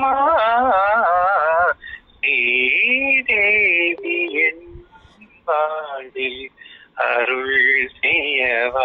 தீருமா ஸ்ரீதேவி என் வாழ்வில் அருள் செய்யவா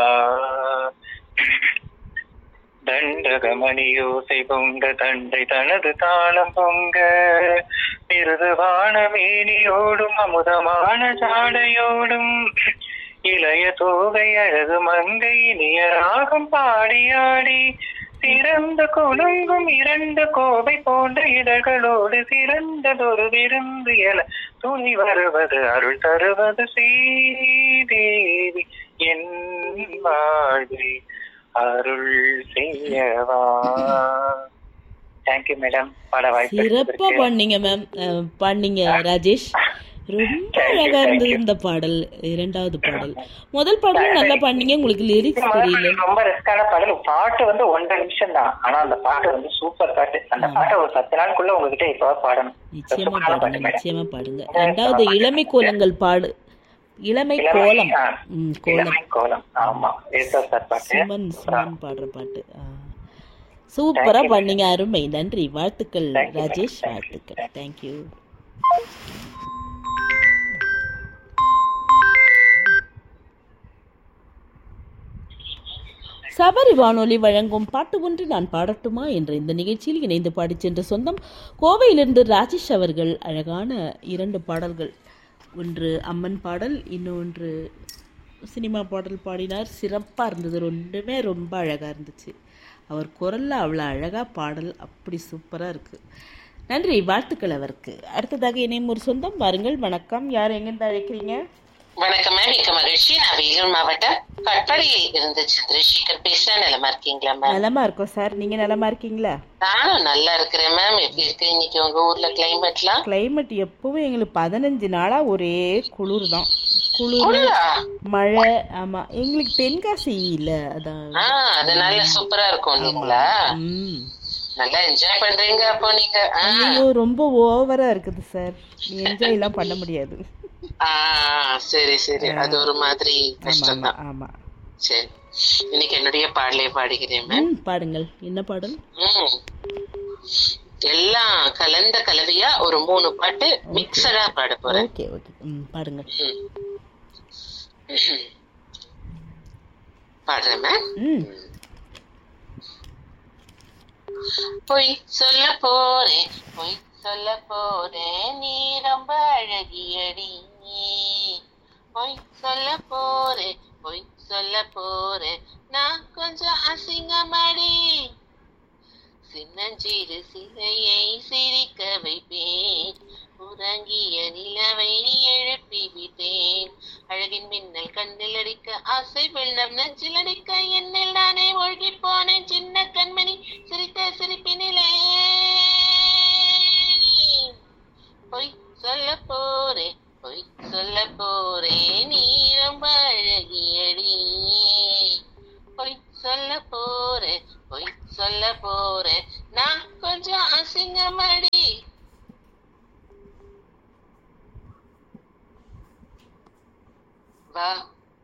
தண்டகமணியோசை பொங்க தண்டை தனது தாளம் பொங்க மிருதுவான மேனியோடும் அமுதமான ஜாடையோடும் இளைய தோகை அழகு மங்கை இனிய ராகம் பாடியாடி சிறந்த குலுங்கும் இரண்டு கோவை போன்ற இதழ்களோடு சிறந்ததொரு விருந்து என துணி வருவது அருள் தருவது ஸ்ரீதேவி என் வாழ்வில் அருள் செய்யவா தேங்க்யூ மேடம் பாட வாய்ப்பு சிறப்பா கொடுத்ததற்கு. பண்ணீங்க மேம் பண்ணீங்க ராஜேஷ் ரொம்ப Thank you, அழகா thank இருந்தது you. இந்த பாடல் இரண்டாவது பாடல் முதல் பாடலும் நல்லா பண்ணீங்க உங்களுக்கு லிரிக்ஸ் முதல் தெரியல பாடல் ரொம்ப ரிஸ்கான பாடல் பாட்டு வந்து ஒன்றரை நிமிஷம் தான் ஆனா அந்த பாட்டு வந்து சூப்பர் பாட்டு அந்த பாட்டை ஒரு பத்து நாளுக்குள்ள உங்ககிட்ட இப்போ பாடணும் நிச்சயமா சூப்பரான பாடுங்க பாட்டு மேடம் நிச்சயமா பாடுங்க ரெண்டாவது இளமை கோலங்கள் பாடு இளமை இளமை, கோலம் ஆ. ம் கோலம் இளமை கோலம் ஆமா ஏசா சார் பாட்டு சுமன் சுமன் பாடுற பாட்டு ஆ. சூப்பரா பண்ணீங்க அருமை நன்றி வாழ்த்துக்கள் Thank you, Rajesh thank you, வாழ்த்துக்கள் தேங்க்யூ சபரி வானொலி வழங்கும் பாட்டு ஒன்று நான் பாடட்டுமா என்ற இந்த நிகழ்ச்சியில் இணைந்து பாடிச் சென்ற சொந்தம் கோவையிலிருந்து ராஜேஷ் அவர்கள் அழகான இரண்டு பாடல்கள் ஒன்று அம்மன் பாடல் இன்னொன்று சினிமா பாடல் பாடினார் சிறப்பாக இருந்தது ரெண்டுமே ரொம்ப அழகாக இருந்துச்சு அவர் குரலில் அவ்வளோ அழகாக பாடல் அப்படி சூப்பராக இருக்குது நன்றி வாழ்த்துக்கள் அவருக்கு அடுத்ததாக இணையும் ஒரு சொந்தம் வாருங்கள் வணக்கம் யார் எங்கேருந்து அழைக்கிறீங்க வணக்கம் மேம் மிக்க மகிழ்ச்சி நான் வேலூர் மாவட்டம் கட்படியில் இருந்து சந்திரசேகர் பேசுறேன் நலமா இருக்கீங்களா மேம் நலமா இருக்கோம் சார் நீங்கள் நலமா இருக்கீங்களா நானும் நல்லா இருக்கிறேன் மேம் எப்படி இருக்கு இன்னைக்கு உங்க ஊர்ல கிளைமேட்லாம் கிளைமேட் எப்பவும் எங்களுக்கு பதினஞ்சு நாளாக ஒரே குளிர் தான் குளிர் குளிரா மழை ஆமாம் எங்களுக்கு தென்காசி இல்லை அதான் ஆஹ் அதனால சூப்பரா இருக்கும் இல்லைங்களா ம் நல்லா என்ஜாய் பண்றீங்க அப்போ நீங்க ஆ. ஐயோ ரொம்ப ஓவரா இருக்குது சார் என்ஜாய் எல்லாம் பண்ண முடியாது ஆ சரி சரி அது ஒரு மாதிரி ஆமா கஷ்டம் ஆமா தான் ஆமா சரி இன்னைக்கு என்னுடைய பாடலே பாடுகிறேன் மேம் ம் பாடுங்கள் என்ன பாடல் ம். எல்லாம் கலந்த கலவையா ஒரு மூணு பாட்டு மிக்சடா பாட போறேன் ஓகே ஓகே ம் பாடுங்க ம். பாடுறேன் மேம் ம் பொய் சொல்ல போறேன் பொய் சொல்ல போறேன் நீ ரொம்ப அழகியடி பொய் சொல்ல போறேன் பொய் சொல்ல போறேன் நான் கொஞ்சம் அசிங்கமடி சின்னஞ்சிறு சிலையை சிரிக்க வைப்பேன் உறங்கிய நிலவை எழுப்பி விட்டேன் அழகின் மின்னல் கண்ணில் அடிக்க ஆசை வெள்ளம் நெஞ்சில் அடிக்க என்னில் நானே ஒழுகி போனேன் சின்ன கண்மணி சிரித்த சிரிப்பினிலே பொய் சொல்ல போறேன் பொய் சொல்ல போறேன் நீ ரொம்ப அழகியடி பொய் சொல்ல போறேன் பொய் சொல்ல போறேன்